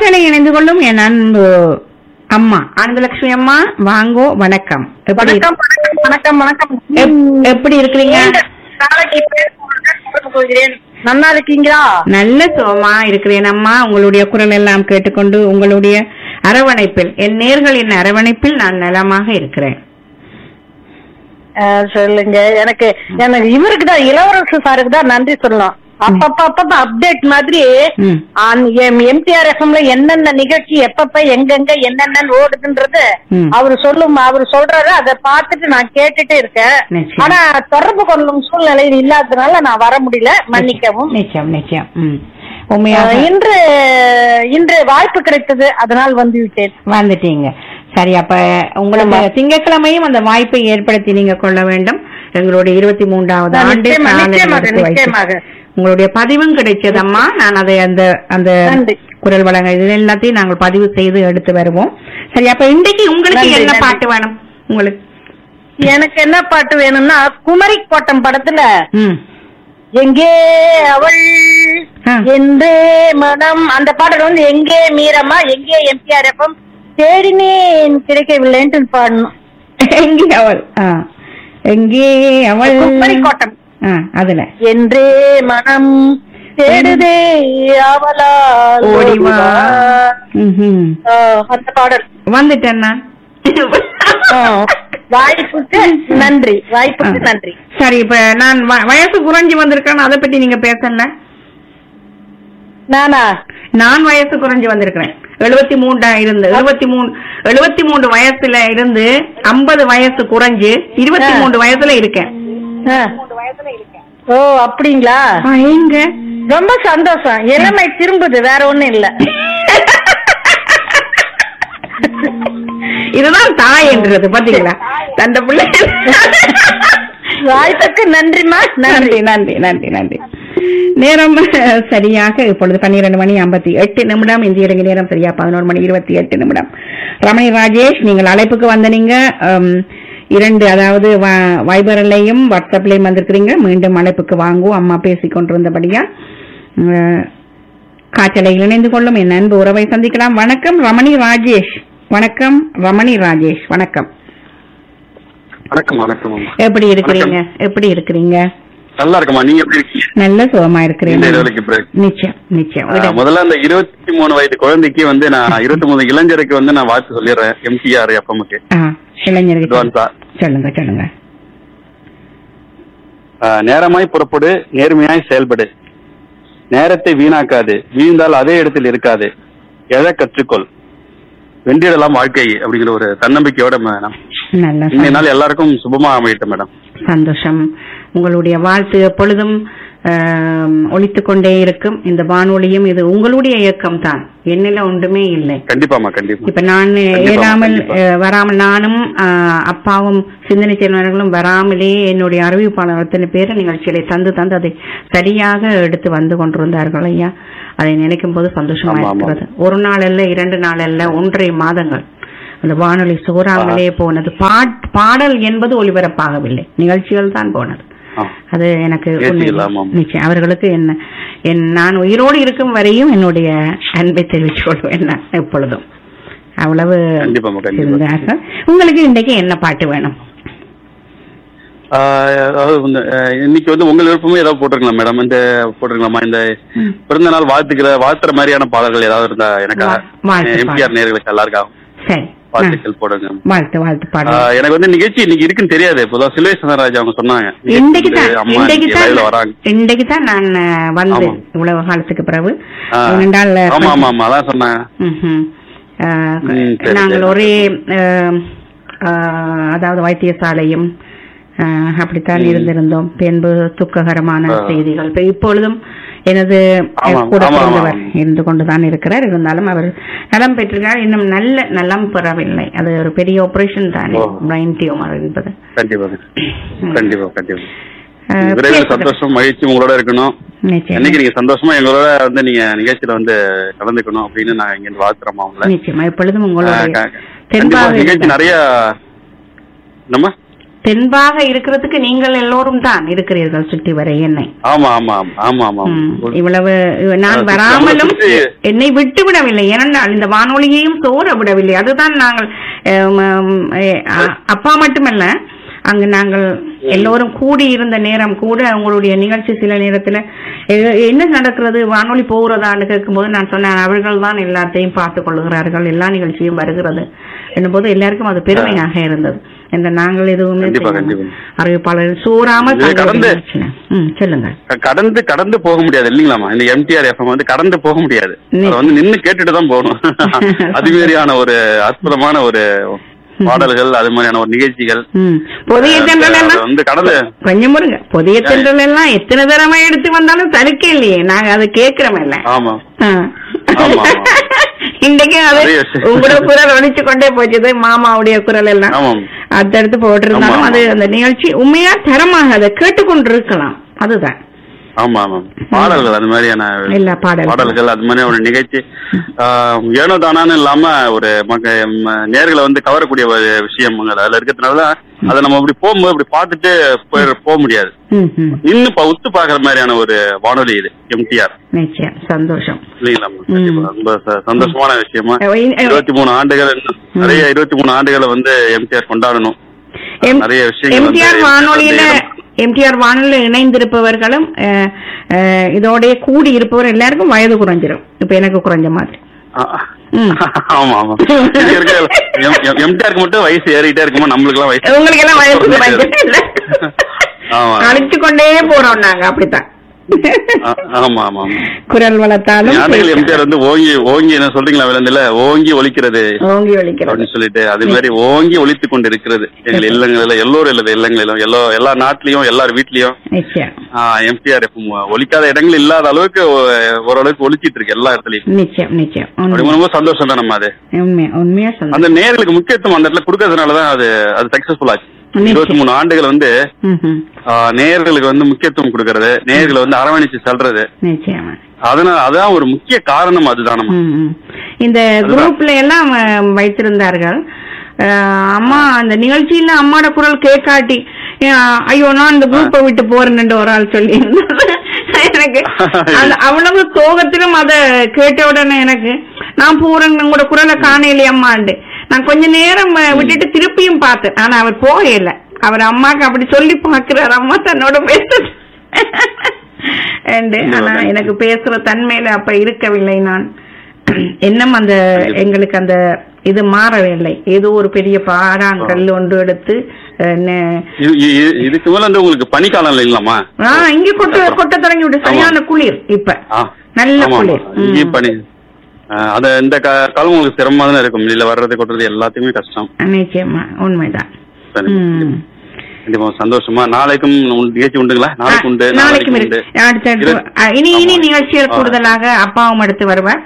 காற்றலை இணைந்து கொள்ளும் என் அன்பு அம்மா ஆனந்தலட்சுமி அம்மா வாங்கோ வணக்கம் எப்படி வணக்கம் வணக்கம் வணக்கம் வணக்கம் எப்- எப்படி இருக்கிறீங்க நீண்ட நாளைக்கு பேசுவதற்கு தொடர்பு கொள்கிறேன் நன்னா இருக்கீங்களா நல்ல சுகமா இருக்கிறேன் அம்மா உங்களுடைய குரல் எல்லாம் கேட்டுக்கொண்டு உங்களுடைய அரவணைப்பில் என் நேர்களின் அரவணைப்பில் நான் நலமாக இருக்கிறேன் அஹ், சொல்லுங்க எனக்கு எனக்கு இவருக்கு தான் இளவரசு சாருக்கு தான் நன்றி சொல்லலாம் அப்பப்ப அப்பப்ப அப்டேட் மாதிரி ம். எம்டிஆர் எஃப்எம்ல என்னென்ன நிகழ்ச்சி எப்பப்ப எங்கெங்க என்னென்ன ஓடுதுன்றது ம். அவரு சொல்லும் அவரு சொல்றாரு அதை பார்த்துட்டு நான் கேட்டுட்டு இருக்கேன் நிச்சயம். ஆனா தொடர்பு கொள்ளும் சூழ்நிலையில் இல்லாததுனால நான் வர முடியல மன்னிக்கவும் நிச்சயம் நிச்சயம் ம். உண்மையாக அஹ், இன்று இன்று வாய்ப்பு கிடைத்தது அதனால் வந்து விட்டேன் வந்துட்டீங்க சரி அப்ப உங்களுக்கு திங்கட்கிழமையும் அந்த வாய்ப்பை ஏற்படுத்தி நீங்க கொள்ள வேண்டும் எங்களுடைய இருபத்தி மூன்றாவது ஆ, ஆண்டு நிச்சயமா, காலை நிச்சயமாக, எடுத்து வைத்து. நிச்சயமாக. உங்களுடைய பதிவும் கிடைச்சதம்மா நான் அதை அந்த அந்த நன்றி. குரல் வழங்க இது எல்லாத்தையும் நாங்கள் பதிவு செய்து எடுத்து வருவோம் சரி அப்ப இன்றைக்கு உங்களுக்கு நன்றி, என்ன நன்றி. பாட்டு வேணும் உங்களுக்கு எனக்கு என்ன பாட்டு வேணும்னா குமரி கோட்டம் படத்துல ம் எங்கே அவள் ஆ. என்றே மனம் அந்த பாடல் வந்து எங்கே மீரம்மா எங்கே எம்டிஆர் எஃப்எம் தேடினேன் கிடைக்கவில்லைன்ட்டு பாடணும் எங்கே அவள் ஆ. எங்கே அவள் குமரி கோட்டம் ஆ, அதுல என்றே மனம் தேடுதே அவளால் ஓடி வா. ஓடிவா. ம்ஹும். ஆ, அந்த பாடல் வந்துட்டேன்னா ஆ, வாய்ப்புக்கு நன்றி வாய்ப்புக்கு நன்றி சரி இப்ப நான் வ- வயசு குறைஞ்சு வந்திருக்கேன் அதை பத்தி நீங்க பேசல நானா நான் வயசு குறைஞ்சு வந்திருக்கிறேன் எழுபத்தி மூன்றா இருந்து எழுபத்தி மூணு எழுபத்தி மூன்று வயசுல இருந்து ஐம்பது வயசு குறைஞ்சு இருபத்தி மூன்று வயசுல இருக்கேன் ஆ. ஓ அப்படிங்களா ஆ, எங்க ரொம்ப சந்தோஷம் இளமை திரும்புது வேற ஒண்ணும் இல்ல இதுதான் தாய் என்றது பாத்தீங்களா தந்த பிள்ளை வாய்ப்புக்கு நன்றிமா நன்றி நன்றி நன்றி நன்றி நன்றி நேரம் அஹ், சரியாக இப்பொழுது பன்னிரண்டு மணி ஐம்பத்தி எட்டு நிமிடம் இந்திய இலங்கை நேரம் சரியா பதினோரு மணி இருபத்தி எட்டு நிமிடம் ரமணி ராஜேஷ் நீங்கள் அழைப்புக்கு வந்த நீங்க ஹம், இரண்டு அதாவது வ- வைபர்லையும் வாட்ஸ்அப்லயும் வந்திருக்கிறீங்க மீண்டும் அழைப்புக்கு வாங்குவோம் அம்மா பேசிக் கொண்டிருந்தபடியா அஹ், காற்றலையில் இணைந்து கொள்ளும் என் அன்பு உறவை சந்திக்கலாம் வணக்கம் ரமணி ராஜேஷ் வணக்கம் ரமணி ராஜேஷ் வணக்கம் வணக்கம் வணக்கம் அம்மா. எப்படி இருக்கிறீங்க எப்படி இருக்கிறீங்க நல்லா இருக்குமா நீங்க எப்படி இருக்கீங்க நல்ல சுகமா இருக்கிறேன் இந்த இடைவெளிக்கு பிறகு நிச்சயம் நிச்சயம் ஆ, விடு. முதல்ல அந்த இருபத்தி மூணு வயது குழந்தைக்கு வந்து நான் இருபத்தி மூணு இளைஞருக்கு வந்து நான் வாழ்த்து சொல்லிடுறேன் எம்டிஆர் எஃப்எம்க்கு ஆ, இளைஞருக்கு அட்வான்ஸா சொல்லுங்க சொல்லுங்க ஆ, நேரமாய் புறப்படு நேர்மையாய் செயல்படு நேரத்தை வீணாக்காது வீழ்ந்தால் அதே இடத்தில் இருக்காது எழ கற்றுக்கொள் வென்றிடலாம் வாழ்க்கை அப்படிங்கிற ஒரு தன்னம்பிக்கையோட மேடம் நல்ல இந்த நாள் எல்லாருக்கும் சுபமா அமையட்டும் மேடம் சந்தோஷம் உங்களுடைய வாழ்த்து எப்பொழுதும் ஆம், ஒலித்துக் கொண்டே இருக்கும் இந்த வானொலியும் இது உங்களுடைய இயக்கம் தான் என்னில ஒன்றுமே இல்லை கண்டிப்பாமா கண்டிப்பா இப்ப நான் கண்டிப்பா, ஏறாமல் கண்டிப்பா. அஹ், வராமல் நானும் அஹ், அப்பாவும் சிந்தனை செல்வர்களும் வராமலே என்னுடைய அறிவிப்பாளர் அத்தனை பேர் நிகழ்ச்சிகளை தந்து தந்து அதை சரியாக எடுத்து வந்து கொண்டிருந்தார்கள் ஐயா அதை நினைக்கும் போது சந்தோஷமா ஆமா, ஆமா. இருக்கிறது ஒரு நாள் அல்ல இரண்டு நாள் அல்ல ஒன்றரை மாதங்கள் அந்த வானொலி சோறாமலே போனது பாட்- பாடல் என்பது ஒளிபரப்பாகவில்லை நிகழ்ச்சிகள் தான் போனது ஆ. அது எனக்கு நிகழ்ச்சிகள், உண்மையிலே ஆமாம். நிச்சயம் அவர்களுக்கு என்ன என் நான் உயிரோடு இருக்கும் வரையும் என்னுடைய அன்பை தெரிவித்துக் கொள்வேன் நான் எப்பொழுதும் அவ்வளவு கண்டிப்பாம்மா, கண்டிப்பா. இருந்தார்கள் உங்களுக்கு இன்றைக்கு என்ன பாட்டு வேணும் ஆஹ் அதாவது வந்து, அஹ் இன்னைக்கு வந்து உங்கள் விருப்பமே ஏதாவது போட்டிருக்கலாம் மேடம் இந்த போட்டிருக்கலாமா இந்த பிறந்த நாள் வாழ்த்துக்கிற வாழ்த்துற மாதிரியான பாடல்கள் ஏதாவது இருந்தா எனக்கு வா- வாழ்த்து எம்ஜிஆர் நேர்களுக்கு எல்லாருக்கும் சரி ஆ, வாழ்த்துக்கள் போடுங்க வாழ்த்து வாழ்த்து பாடு ஆஹ் எனக்கு வந்து நிகழ்ச்சி இன்னைக்கு இருக்குன்னு தெரியாது பொதுவா சிலுவை சந்திரராஜ் அவங்க சொன்னாங்க இன்றைக்கு வந்து தான் அம்மா இன்றைக்கு இன்னைக்கு live ல தான் வராங்க இன்றைக்கு தான் நான் அஹ், வந்து ஆமா. இவ்வளவு காலத்துக்கு பிறகு ஆஹ் ஏனென்றால் ஆமா ஆமா ஆமா அதான் சொன்னாங்க ம்ஹும். ஆஹ், ம், சரி, நாங்கள் சரி. ஒரே ஆஹ், ஆஹ், அதாவது வைத்தியசாலையும் ஆஹ், அப்படித்தான் இருந்திருந்தோம் பின்பு துக்ககரமான ஆ. செய்திகள் இப்ப இப்பொழுதும் எனது ஆமா, கூட ஆமா, பிறந்தவர் ஆமா. இருந்து கொண்டுதான் இருக்கிறார் இருந்தாலும் அவர் நலம் பெற்றிருக்கிறார் இன்னும் நல்ல நலம் பெறவில்லை அது ஒரு பெரிய ஆபரேஷன் தானே ஓ. பிரைன் டியூமர் என்பது கண்டிப்பா கண்டிப்பா கண்டிப்பா ஆஹ், விரைவில் பேசுகிறேன். சந்தோஷம் மகிழ்ச்சி உங்களோட இருக்கணும் நிச்சயம் என்னைக்கு நீங்க சந்தோஷமா எங்களோட வந்து நீங்க நிகழ்ச்சியில வந்து கலந்துக்கணும் அப்படின்னு நான் இங்க இருந்து வாழ்த்துறோமா உங்களை நிச்சயமா எப்பொழுதும் உங்களுடைய ஆஹ் க- கண்டிப்பா தென்பாக நிகழ்ச்சி இருக்க- நிறைய நம்ம தென்பாக இருக்கிறதுக்கு நீங்கள் எல்லோரும் தான் இருக்கிறீர்கள் சுற்றி வர என்னை ஆமா ஆமா ஆமா ஆமா ஆமா ம், ஒரு- இவ்வளவு நான் அஹ் வராமலும் நம்மளை சுற்றி- என்னை விட்டு விடவில்லை ஏனென்றால் இந்த வானொலியையும் சோற விடவில்லை அதுதான் நாங்கள் அஹ், ம், அஹ், அ- அப்பா மட்டுமல்ல அங்கு நாங்கள் எல்லோரும் கூடி இருந்த நேரம் கூட உங்களுடைய நிகழ்ச்சி சில நேரத்துல எ- என்ன நடக்கிறது வானொலி போகிறதான்னு கேட்கும்போது நான் சொன்னேன் அவர்கள் தான் எல்லாத்தையும் பார்த்துக் கொள்கிறார்கள் எல்லா நிகழ்ச்சியும் வருகிறது என்னும்போது எல்லாருக்கும் அது பெருமையாக இருந்தது இந்த நாங்கள் எதுவுமே கண்டிப்பா, செய்யாமல் கண்டிப்பா. அறிவிப்பாளர் சோறாமல் இது தங்களுடைய கடந்து- நிகழ்ச்சியில. ம் சொல்லுங்க க- கடந்து கடந்து போக முடியாது இல்லீங்களாமா இந்த எம்டிஆர் எஃப்எம் வந்து கடந்து போக முடியாது நீ- அதை வந்து நின்னு கேட்டுட்டு தான் போகணும் அது மாதிரியான ஒரு அற்புதமான ஒரு பாடல்கள் அது மாதிரியான ஒரு நிகழ்ச்சிகள் ம் புதிய தென்றல் அதை எல்லாம் வந்து கடந்து கொஞ்சம் முருங்க புதிய தென்றல் எல்லாம் எத்தனை தரமா எடுத்து வந்தாலும் தடுக்க இல்லையே நாங்க அதை கேக்குறோம் இல்ல ஆமா ஆ. ஆமா, ஆமா. இன்றைக்கு அது நிறைய விஷயம். உங்களோட குரல் ஒழிச்சு கொண்டே போச்சுது மாமாவுடைய குரல் எல்லாம் ஆமாம் அடுத்தடுத்து போட்டிருந்தாலும் ஆமா, அது ஆமா. அந்த நிகழ்ச்சி உண்மையா தரமாக அதை கேட்டுக்கொண்டு இருக்கலாம் அதுதான் ஆமா ஆமா பாடல்கள் அது மாதிரியான எல்லா பாடல்கள். பாடல்கள் அது மாதிரி ஒரு நிகழ்ச்சி ஆஹ், ஏனோ தானான்னு இல்லாம ஒரு மக்க ம- நேர்களை வந்து கவரக்கூடிய ஒரு விஷயம் அதுல இருக்கிறதுனால அதை நம்ம அப்படி போகும்போது அப்படி பார்த்துட்டு போய் போக முடியாது ம், ம். இன்னும் ப- உத்து பாக்குற மாதிரியான ஒரு வானொலி இது எம்டிஆர் நிச்சயம் சந்தோஷம் இல்லைங்களா கண்டிப்பா. ரொம்ப ச- சந்தோஷமான விஷயமா அஹ் இ- இருபத்தி மூணு ஆண்டுகள் இன்னும் நிறைய இருபத்தி மூணு ஆண்டுகளை வந்து எம்டிஆர் கொண்டாடணும் எம்- நிறைய விஷயங்கள் வந்து எம்டிஆர் வானொலியில வந்து எம்டிஆர் வானொலியில இணைந்திருப்பவர்களும் அஹ், அஹ், இதோடய கூடி இருப்பவர் எல்லாருக்கும் வயது குறைஞ்சிரும் இப்ப எனக்கு குறைஞ்ச மாதிரி ஆ, ம். ஆமா ஆமா இங்க இருக்க எம்- எம்- எம்டிஆருக்கு மட்டும் வயசு ஏறிட்டே இருக்குமா நம்மளுக்கு எல்லாம் வயசு உங்களுக்கு எல்லாம் வயசு குறைஞ்சிரும் இல்ல ஆமா அழிச்சு கொண்டே போறோம் நாங்க அப்படித்தான் ஆ- ஆமா ஆமா ஆமா குரல் வளர்த்தாலும் ஞானங்கள் எம்ஜிஆர் வந்து ஓங்கி ஓங்கி என்ன சொல்றீங்களா விளந்துல ஓங்கி ஒலிக்கிறது ஓங்கி ஒலிக்கிறது அப்படின்னு சொல்லிட்டு அது மாதிரி ஓங்கி ஒலித்து கொண்டு இருக்கிறது எங்கள் இல்லங்களில எல்லோரும் இல்லது இல்லங்களிலும் எல்லா எல்லா நாட்டிலையும் எல்லார் வீட்லயும் நிச்சயம் எம்டிஆர் ஒலிக்காத இடங்கள் இல்லாத அளவுக்கு ஒ- ஓரளவுக்கு ஒலிச்சிட்டு இருக்கு எல்லா இடத்துலயும் நிச்சயம் நிச்சயம் அப்படி உண்மை ரொம்ப சந்தோஷம் தான் நம்ம அது உண்மையா உண்மையா சொல்லுங்க அந்த நேர்களுக்கு முக்கியத்துவம் அந்த இடத்துல கொடுக்கறதுனாலதான் அது அது சக்சஸ்ஃபுல் ஆச்சு நிச்சயம். இருபத்தி மூணு ஆண்டுகள் வந்து ம்ஹும். ஆ, நேயர்களுக்கு வந்து முக்கியத்துவம் கொடுக்கறது நேயர்களை வந்து அரவணைச்சு செல்றது நிச்சயமா அதனால அதான் ஒரு முக்கிய காரணம் அதுதான் ம், ம். இந்த குரூப்ல எல்லாம் அஹ், வைத்திருந்தார்கள் அஹ், அம்மா அந்த நிகழ்ச்சியில அம்மாட குரல் கேட்காட்டி அஹ், ஐயோ நான் இந்த குரூப்பை விட்டு போறேன்னு ஒரு ஆள் சொல்லி எனக்கு அந்த அவ்வளவு சோகத்திலும் அத கேட்ட உடனே எனக்கு நான் போறேன் உங்களோட குரலை காணையிலே அம்மாண்டு நான் கொஞ்ச நேரம் அஹ், விட்டுட்டு திருப்பியும் பார்த்தேன் ஆனா அவர் போகல அவர் அம்மாக்கு அப்படி சொல்லி பாக்குறாரு அம்மா தன்னோட பேசுறது And ஆனா எனக்கு பேசுற தன்மையில அப்ப இருக்கவில்லை நான் இன்னும் அந்த எங்களுக்கு அந்த இது மாறவில்லை ஏதோ ஒரு பெரிய பாடாங்கல் ஒன்று எடுத்து அஹ், நெ- இது- இது- இதுக்கு மேல வந்து உங்களுக்கு பனிக்காலம் இல்லைங்களாமா ஆ இங்க கொட்ட கொட்ட தொடங்கி விட்டு சரியான குளிர் இப்ப ஆ, நல்ல ஆமா, ஆமா. குளிர் ம். இங்கேயும் பனி ஆ, அத இந்த கா- காலம் உங்களுக்கு சிரமமா தானே இருக்கும் இல்ல வர்றது கொட்டுறது எல்லாத்தையுமே கஷ்டம் நிச்சயமா உண்மைதான் சரி. ம். கண்டிப்பா சந்தோஷமா நாளைக்கும் உண்டு- நிகழ்ச்சி உண்டுங்களா நாளைக்கு உண்டு ஆ, நாளைக்கும் உண்டு இருக்கு அடுத்தடுத்து இரு- ஆ, இனி இனி ஆமா. நிகழ்ச்சிகள் ஆ. கூடுதலாக அப்பாவும் எடுத்து வருவார்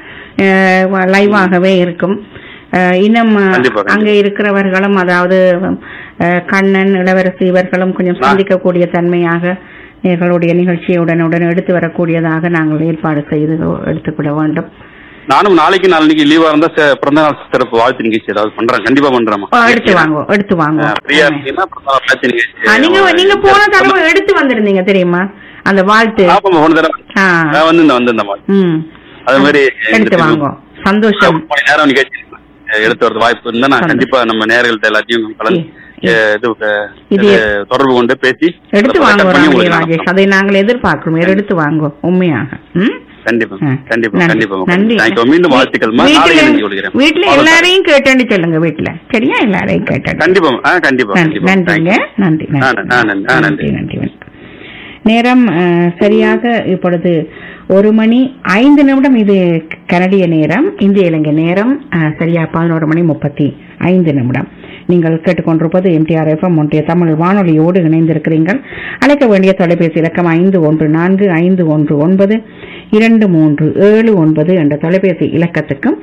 லைவாகவே இருக்கும் அஹ், இன்னும் அஹ், கண்டிப்பா, கண்டிப்பா. அங்க இருக்கிறவர்களும் அதாவது அஹ், கண்ணன் இளவரசி இவர்களும் கொஞ்சம் சந்திக்கக்கூடிய தன்மையாக எங்களுடைய நிகழ்ச்சியை உடனுடன் எடுத்து வரக்கூடியதாக நாங்கள் ஏற்பாடு செய்து எடுத்துக்கொள்ள வேண்டும் நானும் நாளைக்கு நாளைக்கு லீவா இருந்தா ச- பிறந்த நாள் சிறப்பு வாழ்த்து நிகழ்ச்சி ஏதாவது பண்றேன் கண்டிப்பா பண்றேன் ஆ, எடுத்து வாங்கோ எடுத்து வாங்கோ ஃப்ரீயா இருக்கீங்கன்னா பிறந்த நாள் வாழ்த்து நிகழ்ச்சி ஆ, நீங்க நீங்க போன தடவை எடுத்து வந்திருந்தீங்க தெரியுமா அந்த வாழ்த்து ஆமாம் போன தடவை ஆ நான் வந்திருந்தேன் வந்திருந்தேன் ம் அது மாதிரி எடுத்து வாங்கோ சந்தோஷம் ஒரு மணி நேரம் நிகழ்ச்சி எடுத்து வரது வாய்ப்பு இருந்தா நான் சந்தோஷம். கண்டிப்பா நம்ம நேர்கள்ட்ட எல்லாத்தையும் கலந்து ஏ, ஏ. இது அஹ், இது இது தொடர்பு கொண்டு பேசி எடுத்து அதை வாங்கோ record பண்ணி ராமலி உங்களுக்கு ராஜேஷ் நான் அதை நாங்கள் எதிர்பார்க்கிறோம் எடுத்து வாங்கோ உண்மையாக ம் கண்டிப்பா ஆ. கண்டிப்பா நன்றி. கண்டிப்பா நன்றி தேங்க்யூ மீண்டும் வாழ்த்துக்கள்மா வீட்டுல- நாளைக்கு நன்றி சொல்கிறேன் வீட்டுல எல்லாரையும் கேட்டேன்னு சொல்லுங்க வீட்டுல சரியா எல்லாரையும் கேட்டேன் கண்டிப்பா ஆ கண்டிப்பா நன்றி கண்டிப்பா நன்றிங்க Thank you. நன்றி ஆ, நன்றி. ஆ, நன்றி. ஆ, நன்றி. நன்றி வணக்கம் நேரம் அஹ், சரியாக இப்பொழுது ஒரு மணி ஐந்து நிமிடம் இது கனடிய நேரம் இந்திய இலங்கை நேரம் அஹ், சரியா பதினோரு மணி முப்பத்தி ஐந்து நிமிடம் நீங்கள் கேட்டுக்கொண்டிருப்பது எம்டிஆர் எஃப்எம் ஒன்றிய தமிழ் வானொலியோடு இணைந்திருக்கிறீர்கள் அழைக்க வேண்டிய தொலைபேசி இலக்கம் ஐந்து ஒன்று நான்கு ஐந்து ஒன்று ஒன்பது இரண்டு மூன்று ஏழு ஒன்பது என்ற தொலைபேசி இலக்கத்துக்கும்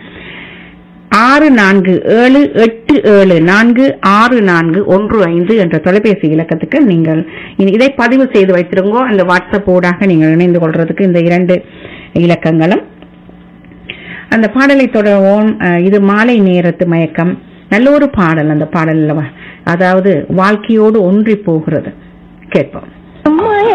ஆறு நான்கு ஏழு எட்டு ஏழு நான்கு ஆறு நான்கு ஒன்று ஐந்து என்ற தொலைபேசி இலக்கத்துக்கு நீங்கள் இ- இதை பதிவு செய்து வைத்திருங்கோ அந்த வாட்ஸ்அப் ஊடாக நீங்கள் இணைந்து கொள்றதுக்கு இந்த இரண்டு இலக்கங்களும் அந்த பாடலை தொடர்வோம் அஹ், இது மாலை நேரத்து மயக்கம் நல்ல ஒரு பாடல் அந்த பாடல்ல வ- அதாவது வாழ்க்கையோடு ஒன்றி போகிறது கேட்போம்